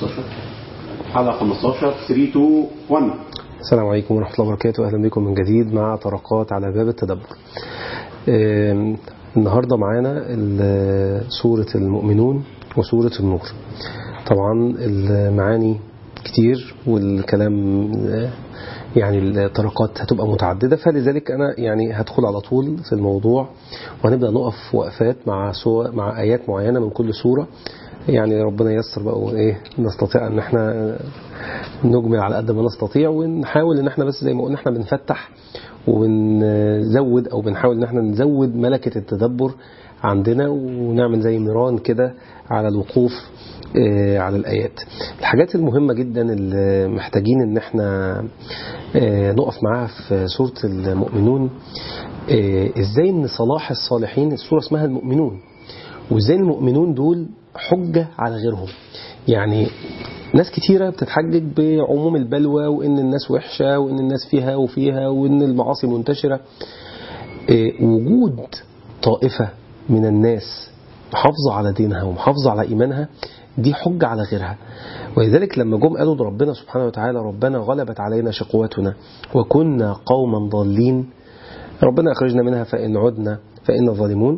15 حلقة 15 3 2 1 السلام عليكم ورحمة الله وبركاته أهلا بكم من جديد مع طرقات على باب التدبر آم، النهاردة معانا ال- سورة المؤمنون وسورة النور طبعا المعاني كتير والكلام آه، يعني الطرقات هتبقى متعددة فلذلك أنا يعني هدخل على طول في الموضوع وهنبدأ نقف وقفات مع سو... مع آيات معينة من كل سورة يعني ربنا ييسر بقى وإيه نستطيع أن احنا نجمل على قد ما نستطيع ونحاول ان احنا بس زي ما قلنا احنا بنفتح ونزود او بنحاول ان احنا نزود ملكة التدبر عندنا ونعمل زي ميران كده على الوقوف آه، على الآيات الحاجات المهمة جدا اللي محتاجين ان احنا آه، نقف معاها في سورة المؤمنون آه، ازاي ان صلاح الصالحين السورة اسمها المؤمنون وازاي المؤمنون دول حجة على غيرهم يعني ناس كتيرة بتتحجج بعموم البلوى وإن الناس وحشة وإن الناس فيها وفيها وإن المعاصي منتشرة إيه، وجود طائفة من الناس محافظة على دينها ومحافظة على إيمانها دي حجة على غيرها ولذلك لما جم قالوا لربنا سبحانه وتعالى ربنا غلبت علينا شقوتنا وكنا قوما ضالين ربنا أخرجنا منها فإن عدنا فإن ظالمون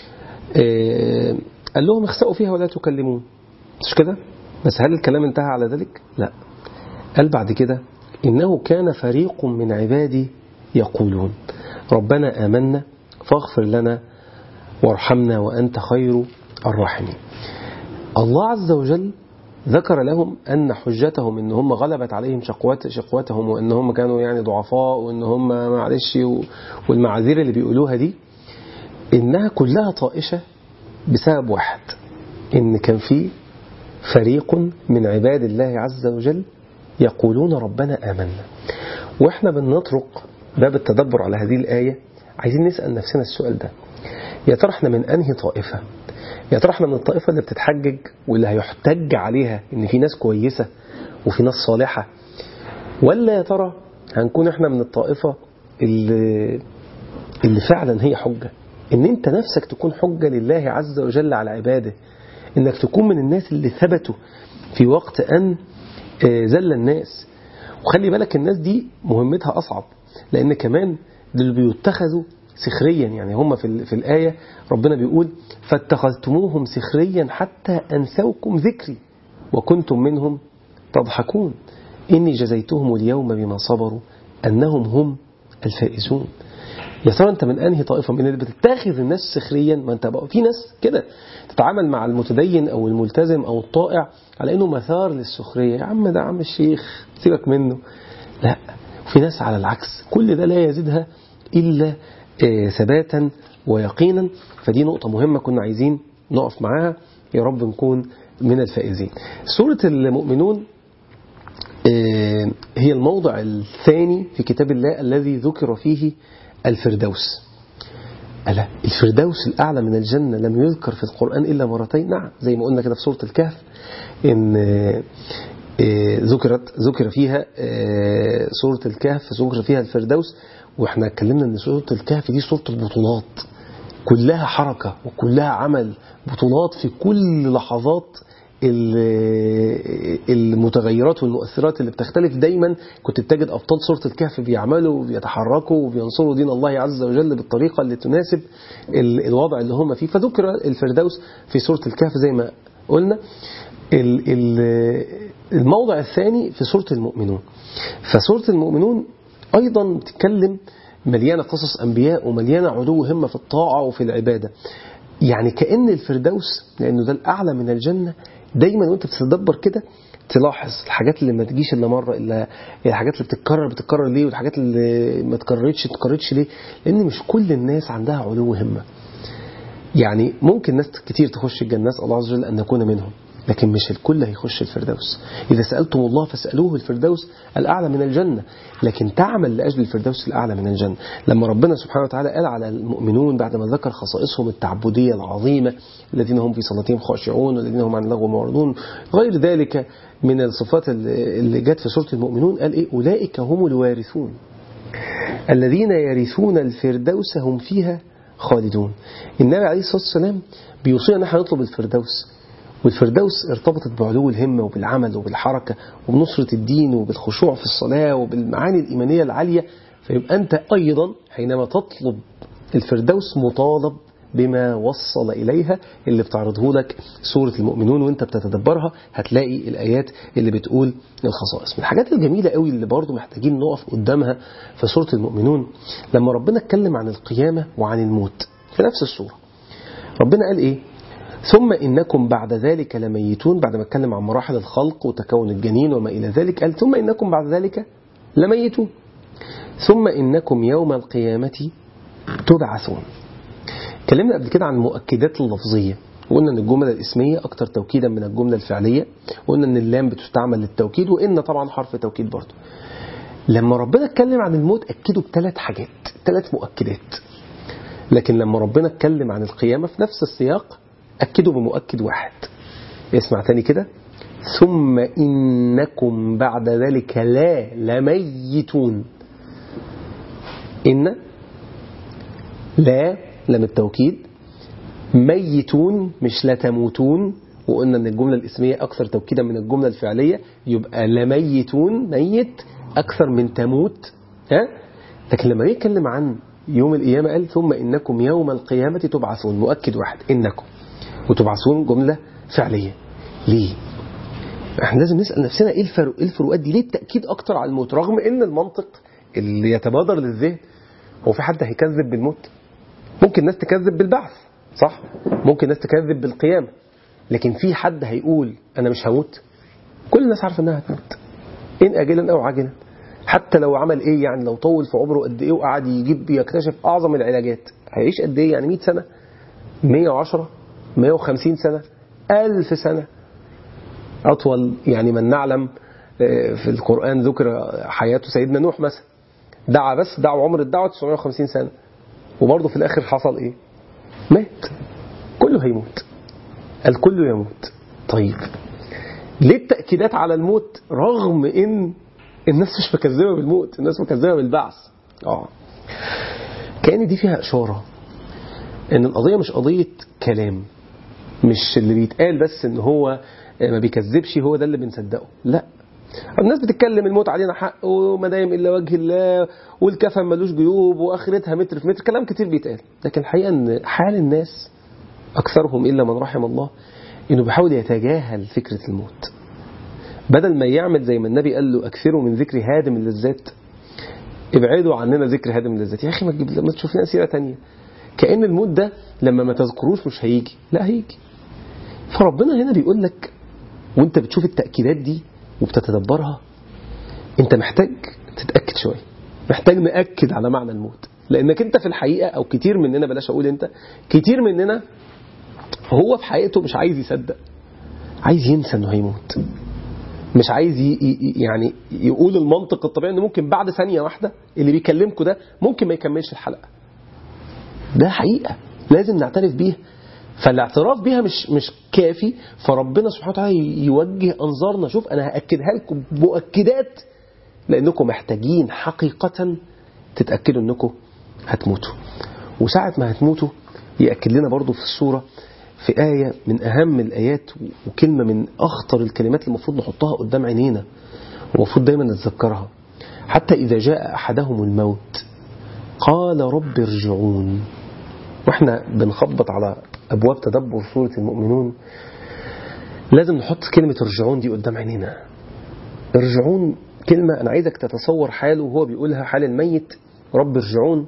إيه، قال لهم اخسأوا فيها ولا تكلمون مش كده بس هل الكلام انتهى على ذلك لا قال بعد كده إنه كان فريق من عبادي يقولون ربنا آمنا فاغفر لنا وارحمنا وأنت خير الراحمين الله عز وجل ذكر لهم أن حجتهم إن هم غلبت عليهم شقوات شقوتهم وإن هم كانوا يعني ضعفاء وإن هم معلش و- والمعاذير اللي بيقولوها دي إنها كلها طائشة بسبب واحد إن كان في فريق من عباد الله عز وجل يقولون ربنا آمنا وإحنا بنطرق باب التدبر على هذه الآية عايزين نسأل نفسنا السؤال ده يا ترى احنا من أنهي طائفة يا ترى احنا من الطائفة اللي بتتحجج واللي هيحتج عليها إن في ناس كويسة وفي ناس صالحة ولا يا ترى هنكون احنا من الطائفة اللي, اللي فعلا هي حجة ان انت نفسك تكون حجة لله عز وجل على عباده انك تكون من الناس اللي ثبتوا في وقت ان آه، زل الناس وخلي بالك الناس دي مهمتها اصعب لان كمان دول بيتخذوا سخريا يعني هم في, ال- في الآية ربنا بيقول فاتخذتموهم سخريا حتى أنسوكم ذكري وكنتم منهم تضحكون إني جزيتهم اليوم بما صبروا أنهم هم الفائزون يا ترى انت من انهي طائفه من اللي بتتاخذ الناس سخريا ما انت بقى في ناس كده تتعامل مع المتدين او الملتزم او الطائع على انه مثار للسخريه يا عم ده عم الشيخ سيبك منه لا في ناس على العكس كل ده لا يزيدها الا آه، ثباتا ويقينا فدي نقطه مهمه كنا عايزين نقف معاها يا رب نكون من الفائزين سوره المؤمنون آه، هي الموضع الثاني في كتاب الله الذي ذكر فيه الفردوس ألا الفردوس الأعلى من الجنة لم يذكر في القرآن إلا مرتين نعم زي ما قلنا كده في سورة الكهف إن آه، آه، ذكرت ذكر فيها آه، سورة الكهف ذكر فيها الفردوس واحنا اتكلمنا ان سورة الكهف دي سورة البطولات كلها حركة وكلها عمل بطولات في كل لحظات ال- المتغيرات والمؤثرات اللي بتختلف دايما كنت بتجد أبطال سورة الكهف بيعملوا وبيتحركوا وبينصروا دين الله عز وجل بالطريقة اللي تناسب ال- الوضع اللي هم فيه فذكر الفردوس في سورة الكهف زي ما قلنا ال- ال- الموضع الثاني في سورة المؤمنون فسورة المؤمنون أيضا بتتكلم مليانة قصص أنبياء ومليانة علو همة في الطاعة وفي العبادة يعني كأن الفردوس لأنه ده الأعلى من الجنة دايما وانت بتتدبر كده تلاحظ الحاجات اللي ما تجيش الا مره الا الحاجات اللي بتتكرر بتتكرر ليه والحاجات اللي ما تكررتش تكررتش ليه لان مش كل الناس عندها علو همه يعني ممكن ناس كتير تخش الجنة نسأل الله عز وجل أن نكون منهم لكن مش الكل هيخش الفردوس إذا سألتم الله فاسألوه الفردوس الأعلى من الجنة لكن تعمل لأجل الفردوس الأعلى من الجنة لما ربنا سبحانه وتعالى قال على المؤمنون بعد ما ذكر خصائصهم التعبدية العظيمة الذين هم في صلاتهم خاشعون والذين هم عن اللغو معرضون غير ذلك من الصفات اللي اللي جت في سورة المؤمنون قال إيه أولئك هم الوارثون الذين يرثون الفردوس هم فيها خالدون النبي عليه الصلاة والسلام بيوصينا ان احنا نطلب الفردوس والفردوس ارتبطت بعلو الهمة وبالعمل وبالحركة وبنصرة الدين وبالخشوع في الصلاة وبالمعاني الإيمانية العالية فيبقى أنت أيضا حينما تطلب الفردوس مطالب بما وصل إليها اللي بتعرضه لك سورة المؤمنون وانت بتتدبرها هتلاقي الآيات اللي بتقول الخصائص من الحاجات الجميلة قوي اللي برضو محتاجين نقف قدامها في سورة المؤمنون لما ربنا اتكلم عن القيامة وعن الموت في نفس السورة ربنا قال إيه ثم إنكم بعد ذلك لميتون بعد ما اتكلم عن مراحل الخلق وتكون الجنين وما إلى ذلك قال ثم إنكم بعد ذلك لميتون ثم إنكم يوم القيامة تبعثون اتكلمنا قبل كده عن المؤكدات اللفظية وقلنا ان الجملة الاسمية اكتر توكيدا من الجملة الفعلية وقلنا ان اللام بتستعمل للتوكيد وان طبعا حرف توكيد برضه لما ربنا اتكلم عن الموت اكده بثلاث حاجات ثلاث مؤكدات لكن لما ربنا اتكلم عن القيامة في نفس السياق اكده بمؤكد واحد اسمع تاني كده ثم إنكم بعد ذلك لا لميتون إن لا لم التوكيد ميتون مش لا تموتون وقلنا ان الجملة الاسمية اكثر توكيدا من الجملة الفعلية يبقى لميتون ميت اكثر من تموت ها لكن لما يتكلم عن يوم القيامة قال ثم انكم يوم القيامة تبعثون مؤكد واحد انكم وتبعثون جملة فعلية ليه احنا لازم نسأل نفسنا ايه الفرق ايه الفروقات دي ليه التأكيد اكتر على الموت رغم ان المنطق اللي يتبادر للذهن هو في حد هيكذب بالموت ممكن ناس تكذب بالبعث صح ممكن ناس تكذب بالقيامة لكن في حد هيقول أنا مش هموت كل الناس عارفة أنها هتموت إن أجلا أو عاجلا حتى لو عمل إيه يعني لو طول في عمره قد إيه وقعد يجيب يكتشف أعظم العلاجات هيعيش قد إيه يعني 100 سنة 110 150 سنة 1000 سنة أطول يعني من نعلم في القرآن ذكر حياة سيدنا نوح مثلا دعا بس دعوا عمر الدعوة 950 سنة وبرضه في الآخر حصل إيه مات كله هيموت الكل يموت طيب ليه التأكيدات على الموت رغم ان الناس مش مكذبة بالموت الناس مكذبة بالبعث اه كأن دي فيها إشارة ان القضية مش قضية كلام مش اللي بيتقال بس ان هو ما بيكذبش هو ده اللي بنصدقه لا الناس بتتكلم الموت علينا حق وما دايم الا وجه الله والكفن ملوش جيوب واخرتها متر في متر كلام كتير بيتقال لكن الحقيقه ان حال الناس اكثرهم الا من رحم الله انه بيحاول يتجاهل فكره الموت بدل ما يعمل زي ما النبي قال له اكثروا من ذكر هادم اللذات ابعدوا عننا ذكر هادم اللذات يا اخي ما تجيب ما تشوف لنا سيره ثانيه كان الموت ده لما ما تذكروش مش هيجي لا هيجي فربنا هنا بيقول لك وانت بتشوف التاكيدات دي وبتتدبرها انت محتاج تتأكد شوية محتاج نأكد على معنى الموت لأنك انت في الحقيقة أو كتير مننا بلاش أقول انت كتير مننا هو في حقيقته مش عايز يصدق عايز ينسى انه هيموت مش عايز ي... يعني يقول المنطق الطبيعي انه ممكن بعد ثانية واحدة اللي بيكلمكوا ده ممكن ما يكملش الحلقة ده حقيقة لازم نعترف بيها فالاعتراف بها مش مش كافي فربنا سبحانه وتعالى يوجه انظارنا شوف انا هاكدها لكم مؤكدات لانكم محتاجين حقيقه تتاكدوا انكم هتموتوا وساعه ما هتموتوا ياكد لنا برضو في السوره في آية من أهم الآيات وكلمة من أخطر الكلمات اللي المفروض نحطها قدام عينينا ومفروض دايما نتذكرها حتى إذا جاء أحدهم الموت قال رب ارجعون واحنا بنخبط على أبواب تدبر سورة المؤمنون لازم نحط كلمة ارجعون دي قدام عينينا ارجعون كلمة أنا عايزك تتصور حاله وهو بيقولها حال الميت رب ارجعون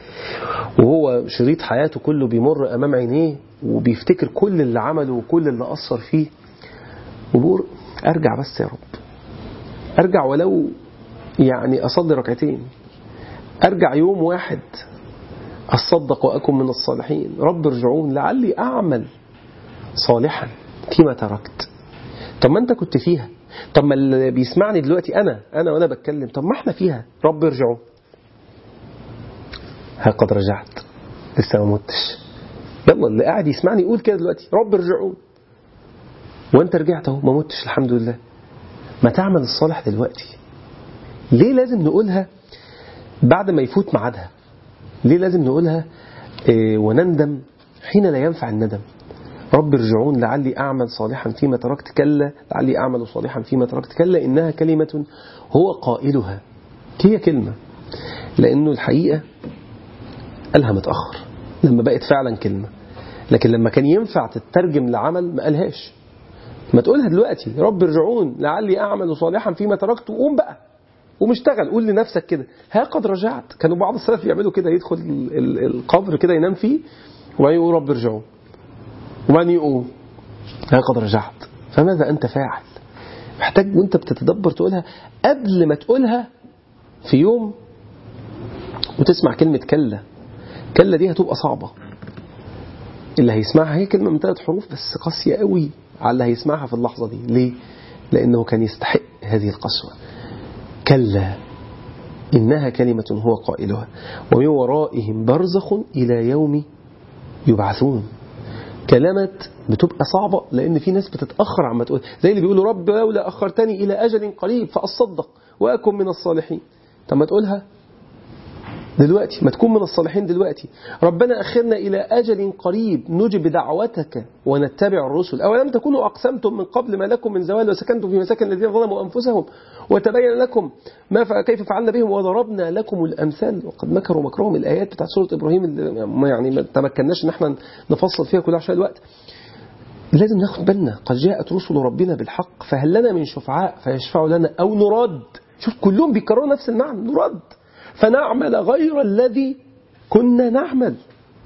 وهو شريط حياته كله بيمر أمام عينيه وبيفتكر كل اللي عمله وكل اللي أثر فيه وبيقول أرجع بس يا رب أرجع ولو يعني أصلي ركعتين أرجع يوم واحد أصدق وأكن من الصالحين رب ارجعون لعلي أعمل صالحا فيما تركت طب ما أنت كنت فيها طب ما اللي بيسمعني دلوقتي أنا أنا وأنا بتكلم طب ما احنا فيها رب ارجعون ها قد رجعت لسه ما متش يلا اللي قاعد يسمعني يقول كده دلوقتي رب ارجعون وانت رجعت اهو ما متش الحمد لله ما تعمل الصالح دلوقتي ليه لازم نقولها بعد ما يفوت ميعادها ليه لازم نقولها إيه ونندم حين لا ينفع الندم رب ارجعون لعلي أعمل صالحا فيما تركت كلا لعلي أعمل صالحا فيما تركت كلا إنها كلمة هو قائلها هي كلمة لأنه الحقيقة قالها متأخر لما بقت فعلا كلمة لكن لما كان ينفع تترجم لعمل ما قالهاش ما تقولها دلوقتي رب ارجعون لعلي أعمل صالحا فيما تركت وقوم بقى ومشتغل قول لنفسك كده ها قد رجعت كانوا بعض السلف يعملوا كده يدخل ال- ال- القبر كده ينام فيه وبعدين يقول رب ارجعون وبعدين يقوم ها قد رجعت فماذا أنت فاعل محتاج وانت بتتدبر تقولها قبل ما تقولها في يوم وتسمع كلمة كلا كلا دي هتبقى صعبة اللي هيسمعها هي كلمة من ثلاث حروف بس قاسية قوي على اللي هيسمعها في اللحظة دي ليه؟ لأنه كان يستحق هذه القسوة كلا إنها كلمة هو قائلها ومن ورائهم برزخ إلى يوم يبعثون كلمات بتبقى صعبة لأن في ناس بتتأخر عما تقول زي اللي بيقولوا رب لولا أخرتني إلى أجل قريب فأصدق وأكن من الصالحين طب ما تقولها دلوقتي ما تكون من الصالحين دلوقتي ربنا أخرنا إلى أجل قريب نجب دعوتك ونتبع الرسل أولم تكونوا أقسمتم من قبل ما لكم من زوال وسكنتم في مساكن الذين ظلموا أنفسهم وتبين لكم ما ف... كيف فعلنا بهم وضربنا لكم الأمثال وقد مكروا مكرهم الآيات بتاعت سورة إبراهيم اللي ما يعني ما تمكناش إن احنا نفصل فيها كلها عشان الوقت لازم ناخد بالنا قد جاءت رسل ربنا بالحق فهل لنا من شفعاء فيشفعوا لنا أو نرد شوف كلهم بيكرروا نفس المعنى نرد فنعمل غير الذي كنا نعمل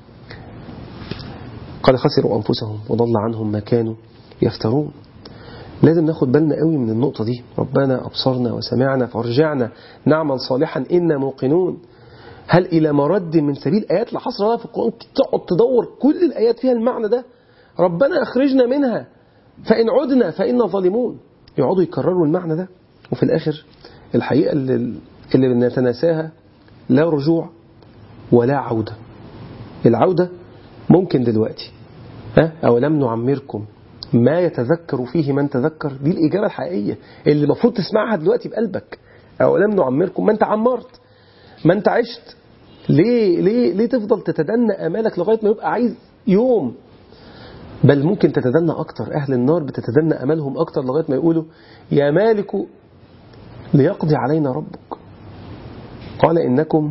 قال خسروا أنفسهم وضل عنهم ما كانوا يفترون لازم ناخد بالنا قوي من النقطة دي ربنا أبصرنا وسمعنا فارجعنا نعمل صالحا إنا موقنون هل إلى مرد من سبيل آيات لا حصر لها في القرآن تقعد تدور كل الآيات فيها المعنى ده ربنا أخرجنا منها فإن عدنا فإنا ظالمون يقعدوا يكرروا المعنى ده وفي الآخر الحقيقة اللي, اللي بنتناساها لا رجوع ولا عودة العودة ممكن دلوقتي ها أولم نعمركم ما يتذكر فيه من تذكر دي الإجابة الحقيقية اللي المفروض تسمعها دلوقتي بقلبك أولم نعمركم ما أنت عمرت ما أنت عشت ليه ليه ليه تفضل تتدنى آمالك لغاية ما يبقى عايز يوم بل ممكن تتدنى أكتر أهل النار بتتدنى أملهم أكتر لغاية ما يقولوا يا مالك ليقضي علينا ربك قال إنكم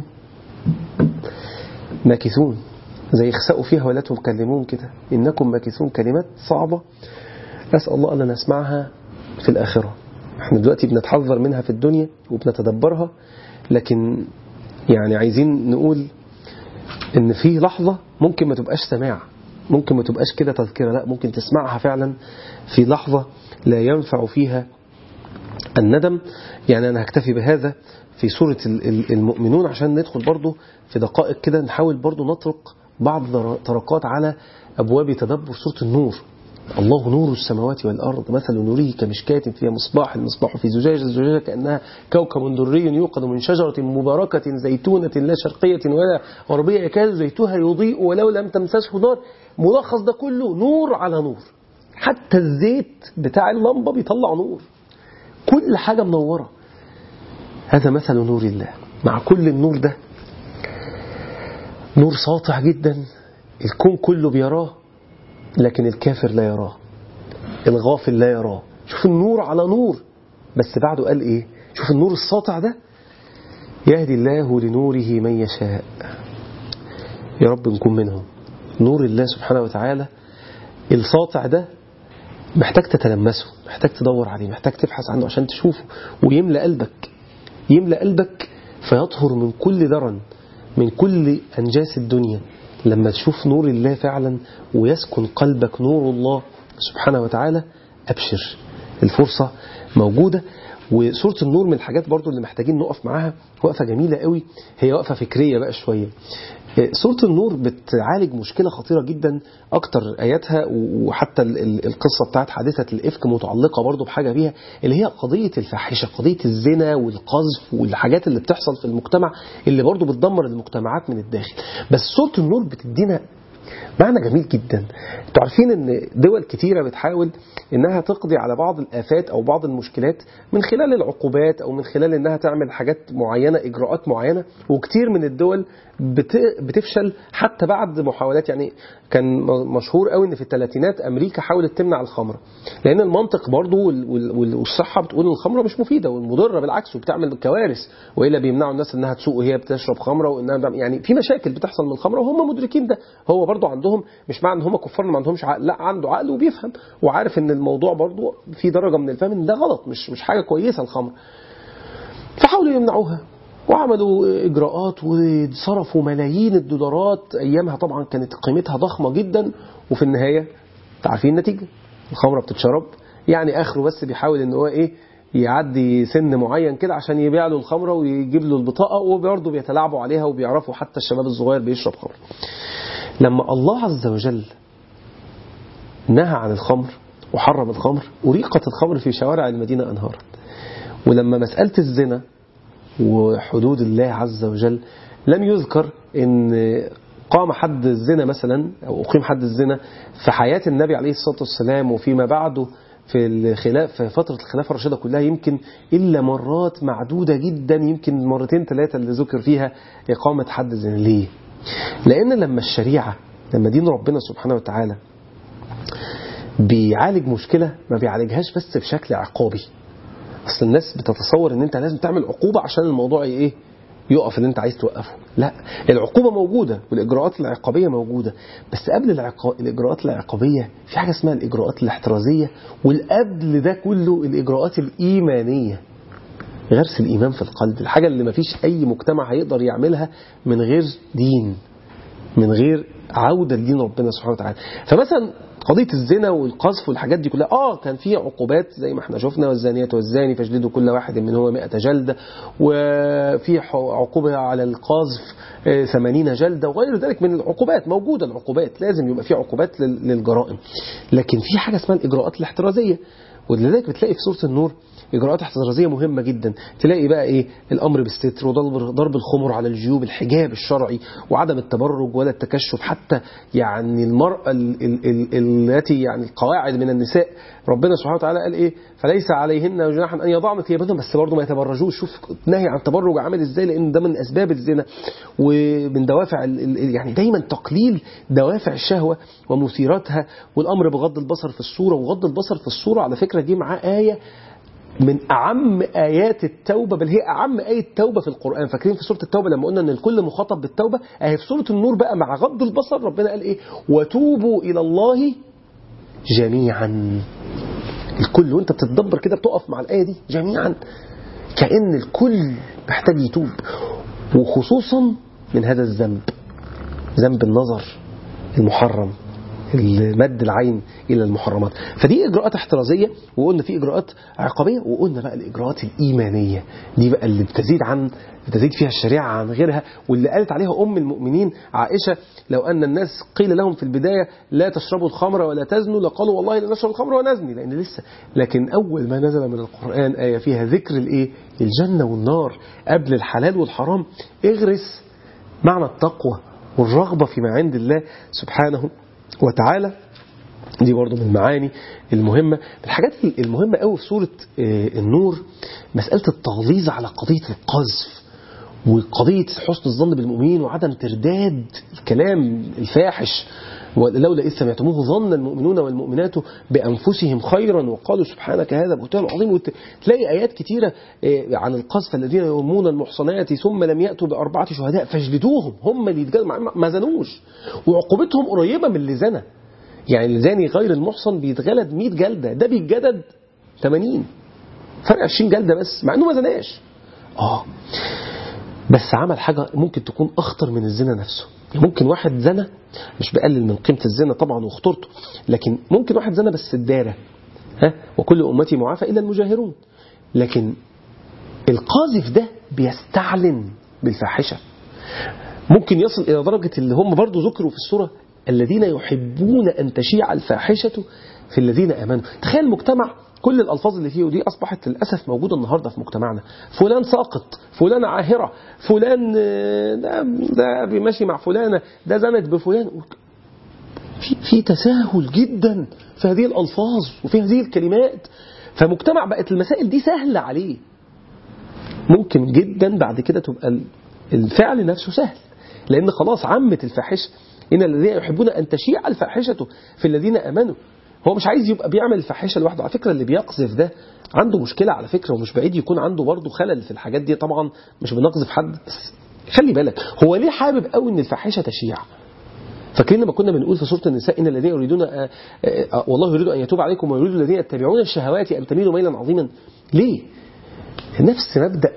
ماكثون زي يخسأوا فيها ولا تكلمون كده إنكم ماكثون كلمات صعبة أسأل الله أن نسمعها في الآخرة احنا دلوقتي بنتحذر منها في الدنيا وبنتدبرها لكن يعني عايزين نقول ان في لحظة ممكن ما تبقاش سماع ممكن ما تبقاش كده تذكرة لا ممكن تسمعها فعلا في لحظة لا ينفع فيها الندم يعني أنا هكتفي بهذا في سورة المؤمنون عشان ندخل برضو في دقائق كده نحاول برضو نطرق بعض طرقات على أبواب تدبر سورة النور الله نور السماوات والأرض مثل نوره كمشكاة فيها مصباح المصباح في زجاجة الزجاجة كأنها كوكب دري يوقد من شجرة مباركة زيتونة لا شرقية ولا غربية يكاد زيتها يضيء ولو لم تمسسه نار ملخص ده كله نور على نور حتى الزيت بتاع اللمبة بيطلع نور كل حاجة منورة هذا مثل نور الله مع كل النور ده نور ساطع جدا الكون كله بيراه لكن الكافر لا يراه الغافل لا يراه شوف النور على نور بس بعده قال ايه شوف النور الساطع ده يهدي الله لنوره من يشاء يا رب نكون منهم نور الله سبحانه وتعالى الساطع ده محتاج تتلمسه محتاج تدور عليه محتاج تبحث عنه عشان تشوفه ويملأ قلبك يملأ قلبك فيطهر من كل درن من كل أنجاس الدنيا لما تشوف نور الله فعلا ويسكن قلبك نور الله سبحانه وتعالى أبشر الفرصة موجودة وسورة النور من الحاجات برضو اللي محتاجين نقف معاها وقفة جميلة قوي هي وقفة فكرية بقى شوية سورة النور بتعالج مشكلة خطيرة جدا أكتر آياتها وحتى القصة بتاعت حادثة الإفك متعلقة برضو بحاجة بيها اللي هي قضية الفاحشة قضية الزنا والقذف والحاجات اللي بتحصل في المجتمع اللي برضو بتدمر المجتمعات من الداخل بس سورة النور بتدينا معنى جميل جدا انتوا عارفين ان دول كتيرة بتحاول انها تقضي على بعض الافات او بعض المشكلات من خلال العقوبات او من خلال انها تعمل حاجات معينة اجراءات معينة وكتير من الدول بت- بتفشل حتى بعد محاولات يعني كان م- مشهور قوي ان في الثلاثينات امريكا حاولت تمنع الخمره لان المنطق برضو وال- وال- وال- والصحه بتقول ان الخمره مش مفيده والمضره بالعكس وبتعمل كوارث والا بيمنعوا الناس انها تسوق وهي بتشرب خمره وانها بتعمل- يعني في مشاكل بتحصل من الخمره وهم مدركين ده هو برضو عندهم مش معنى ان هم كفار إن ما عندهمش عقل لا عنده عقل وبيفهم وعارف ان الموضوع برضو في درجه من الفهم ان ده غلط مش مش حاجه كويسه الخمر فحاولوا يمنعوها وعملوا اجراءات وصرفوا ملايين الدولارات ايامها طبعا كانت قيمتها ضخمه جدا وفي النهايه عارفين النتيجه الخمره بتتشرب يعني اخره بس بيحاول ان هو ايه يعدي سن معين كده عشان يبيع له الخمره ويجيب له البطاقه وبرضه بيتلاعبوا عليها وبيعرفوا حتى الشباب الصغير بيشرب خمر لما الله عز وجل نهى عن الخمر وحرم الخمر أريقت الخمر في شوارع المدينة أنهارا ولما مسألة الزنا وحدود الله عز وجل لم يذكر ان قام حد الزنا مثلا او اقيم حد الزنا في حياه النبي عليه الصلاه والسلام وفيما بعده في الخلاف في فتره الخلافه الراشده كلها يمكن الا مرات معدوده جدا يمكن مرتين ثلاثه اللي ذكر فيها اقامه حد الزنا ليه؟ لان لما الشريعه لما دين ربنا سبحانه وتعالى بيعالج مشكله ما بيعالجهاش بس بشكل عقابي اصل الناس بتتصور ان انت لازم تعمل عقوبه عشان الموضوع ايه يقف اللي انت عايز توقفه لا العقوبه موجوده والاجراءات العقابيه موجوده بس قبل العقا... الاجراءات العقابيه في حاجه اسمها الاجراءات الاحترازيه والقبل ده كله الاجراءات الايمانيه غرس الايمان في القلب الحاجه اللي ما فيش اي مجتمع هيقدر يعملها من غير دين من غير عودة لدين ربنا سبحانه وتعالى فمثلا قضية الزنا والقذف والحاجات دي كلها اه كان في عقوبات زي ما احنا شفنا والزانية والزاني فاجلدوا كل واحد منهما 100 جلدة وفي ح- عقوبة على القذف آه، 80 جلدة وغير ذلك من العقوبات موجودة العقوبات لازم يبقى في عقوبات لل- للجرائم لكن في حاجة اسمها الإجراءات الاحترازية ولذلك بتلاقي في سورة النور إجراءات احترازية مهمة جدا تلاقي بقى إيه الأمر بالستر وضرب ضرب الخمر على الجيوب الحجاب الشرعي وعدم التبرج ولا التكشف حتى يعني المرأة ال- ال- ال- التي يعني القواعد من النساء ربنا سبحانه وتعالى قال إيه فليس عليهن جناح أن يضعن ثيابهن بس برضه ما يتبرجوش شوف نهي عن التبرج عامل إزاي لأن ده من أسباب الزنا ومن دوافع ال- ال- يعني دايما تقليل دوافع الشهوة ومثيراتها والأمر بغض البصر في الصورة وغض البصر في الصورة على فكرة جه معاه آية من أعم آيات التوبة بل هي أعم آية توبة في القرآن فاكرين في سورة التوبة لما قلنا أن الكل مخاطب بالتوبة أهي في سورة النور بقى مع غض البصر ربنا قال إيه وتوبوا إلى الله جميعا الكل وانت بتتدبر كده بتقف مع الآية دي جميعا كأن الكل محتاج يتوب وخصوصا من هذا الذنب ذنب النظر المحرم مد العين الى المحرمات فدي اجراءات احترازيه وقلنا في اجراءات عقابيه وقلنا بقى الاجراءات الايمانيه دي بقى اللي بتزيد عن بتزيد فيها الشريعه عن غيرها واللي قالت عليها ام المؤمنين عائشه لو ان الناس قيل لهم في البدايه لا تشربوا الخمر ولا تزنوا لقالوا والله لا نشرب الخمر ونزني لان لسه لكن اول ما نزل من القران ايه فيها ذكر الايه الجنه والنار قبل الحلال والحرام اغرس معنى التقوى والرغبه فيما عند الله سبحانه وتعالى دي برضو من المعاني المهمة الحاجات المهمة قوي في سورة آه، النور مسألة التغليظ على قضية القذف وقضية حسن الظن بالمؤمنين وعدم ترداد الكلام الفاحش ولولا إذ سمعتموه ظن المؤمنون والمؤمنات بأنفسهم خيرا وقالوا سبحانك هذا بهتان عظيم وتلاقي آيات كتيرة آه، عن القذف الذين يرمون المحصنات ثم لم يأتوا بأربعة شهداء فاجلدوهم هم اللي يتجلدوا مع- ما زنوش وعقوبتهم قريبة من اللي زنى يعني الزاني غير المحصن بيتجلد 100 جلدة ده بيتجلد 80 فرق 20 جلدة بس مع انه ما زناش اه بس عمل حاجة ممكن تكون أخطر من الزنا نفسه يعني ممكن واحد زنى مش بقلل من قيمة الزنا طبعا وخطورته لكن ممكن واحد زنى بس الدارة ها وكل أمتي معافى إلا المجاهرون لكن القاذف ده بيستعلن بالفاحشة ممكن يصل إلى درجة اللي هم برضو ذكروا في السورة الذين يحبون أن تشيع الفاحشة في الذين آمنوا تخيل مجتمع كل الألفاظ اللي فيه ودي أصبحت للأسف موجودة النهاردة في مجتمعنا فلان ساقط فلان عاهرة فلان آه، ده, ده ماشي مع فلانة ده زنت بفلان في, في تساهل جدا في هذه الألفاظ وفي هذه الكلمات فمجتمع بقت المسائل دي سهلة عليه ممكن جدا بعد كده تبقى الفعل نفسه سهل لأن خلاص عمت الفاحشة إن الذين يحبون أن تشيع الفاحشة في الذين أمنوا هو مش عايز يبقى بيعمل الفاحشة لوحده على فكرة اللي بيقذف ده عنده مشكلة على فكرة ومش بعيد يكون عنده برضه خلل في الحاجات دي طبعا مش بنقذف حد بس خلي بالك هو ليه حابب قوي ان الفاحشة تشيع فاكرين لما كنا بنقول في سورة النساء إن الذين يريدون آآ آآ والله يريد أن يتوب عليكم ويريد الذين يتبعون الشهوات أن تميلوا ميلا عظيما ليه؟ نفس مبدأ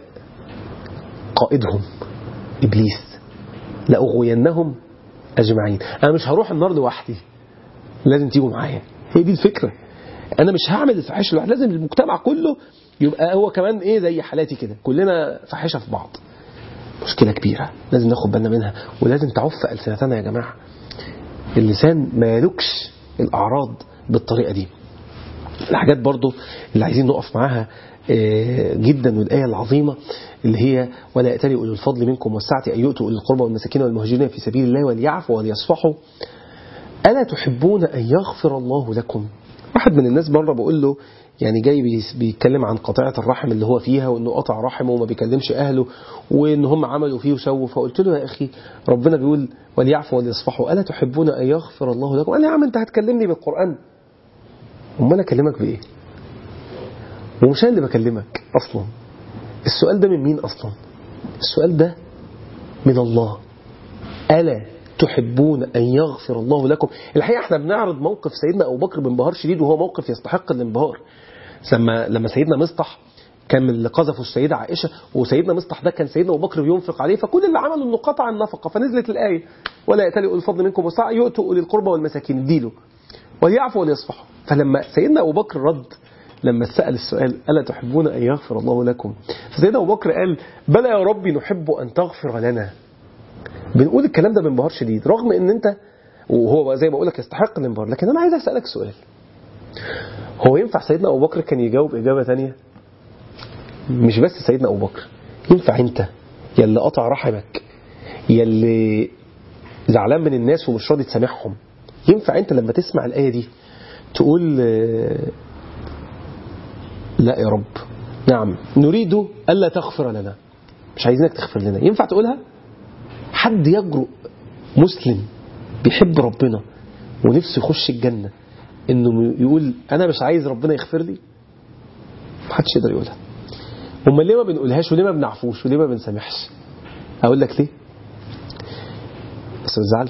قائدهم إبليس لأغوينهم أجمعين أنا مش هروح النار لوحدي لازم تيجوا معايا هي دي الفكرة أنا مش هعمل الفاحشة لوحدي لازم المجتمع كله يبقى هو كمان إيه زي حالاتي كده كلنا فاحشة في بعض مشكلة كبيرة لازم ناخد بالنا منها ولازم تعف ألسنتنا يا جماعة اللسان ما يلوكش الأعراض بالطريقة دي الحاجات برضو اللي عايزين نقف معاها جدا والآية العظيمة اللي هي ولا يأتلي أولو الفضل منكم والسعة أن يؤتوا أولي القربى والمساكين والمهاجرين في سبيل الله وليعفوا وليصفحوا ألا تحبون أن يغفر الله لكم واحد من الناس مرة بقول له يعني جاي بيتكلم عن قطيعة الرحم اللي هو فيها وانه قطع رحمه وما بيكلمش اهله وان هم عملوا فيه وسووا فقلت له يا اخي ربنا بيقول وليعفوا وليصفحوا الا تحبون ان يغفر الله لكم قال لي يا عم انت هتكلمني بالقران امال انا اكلمك بايه ومش انا اللي بكلمك اصلا السؤال ده من مين اصلا السؤال ده من الله الا تحبون أن يغفر الله لكم الحقيقة احنا بنعرض موقف سيدنا أبو بكر بانبهار شديد وهو موقف يستحق الانبهار لما لما سيدنا مصطح كان من اللي قذفوا السيدة عائشة وسيدنا مصطح ده كان سيدنا أبو بكر بينفق عليه فكل اللي عمله انه قطع النفقة فنزلت الآية ولا يأتلي أولي الفضل منكم وسعة يؤتوا أولي القربى والمساكين اديله وليعفوا وليصفحوا فلما سيدنا أبو بكر رد لما سأل السؤال ألا تحبون أن يغفر الله لكم فسيدنا أبو بكر قال بلى يا ربي نحب أن تغفر لنا بنقول الكلام ده بانبهار شديد رغم ان انت وهو زي ما بقول لك يستحق الانبهار لكن انا عايز اسالك سؤال هو ينفع سيدنا ابو بكر كان يجاوب اجابه ثانيه مش بس سيدنا ابو بكر ينفع انت يا اللي قطع رحمك يا اللي زعلان من الناس ومش راضي تسامحهم ينفع انت لما تسمع الايه دي تقول لا يا رب نعم نريد الا تغفر لنا مش عايزينك تغفر لنا ينفع تقولها حد يجرؤ مسلم بيحب ربنا ونفسه يخش الجنة انه يقول انا مش عايز ربنا يغفر لي محدش يقدر يقولها امال ليه ما بنقولهاش وليه ما بنعفوش وليه ما بنسامحش اقول لك ليه بس ما تزعلش